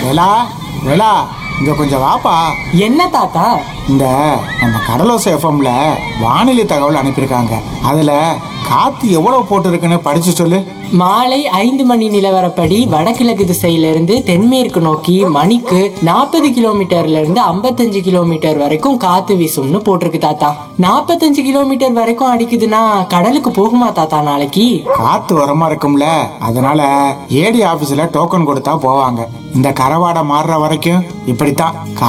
வேலா வேலா இங்க கொஞ்சம் வாப்பா என்ன தாத்தா இந்த நம்ம கடலோசை எஃப்எம்ல வானிலை தகவல் அனுப்பியிருக்காங்க அதுல காத்து எவ்வளவு போட்டிருக்குன்னு படிச்சு சொல்லு மாலை ஐந்து மணி நிலவரப்படி வடகிழக்கு திசையிலிருந்து தென்மேற்கு நோக்கி மணிக்கு நாற்பது கிலோமீட்டர்ல இருந்து ஐம்பத்தஞ்சு கிலோமீட்டர் வரைக்கும் காத்து வீசும்னு போட்டிருக்கு தாத்தா நாற்பத்தஞ்சு கிலோமீட்டர் வரைக்கும் அடிக்குதுன்னா கடலுக்கு போகுமா தாத்தா நாளைக்கு காத்து வரமா இருக்கும்ல அதனால ஏடி ஆபீஸ்ல டோக்கன் கொடுத்தா போவாங்க இந்த கரவாடை மாறுற வரைக்கும் இப்படித்தான்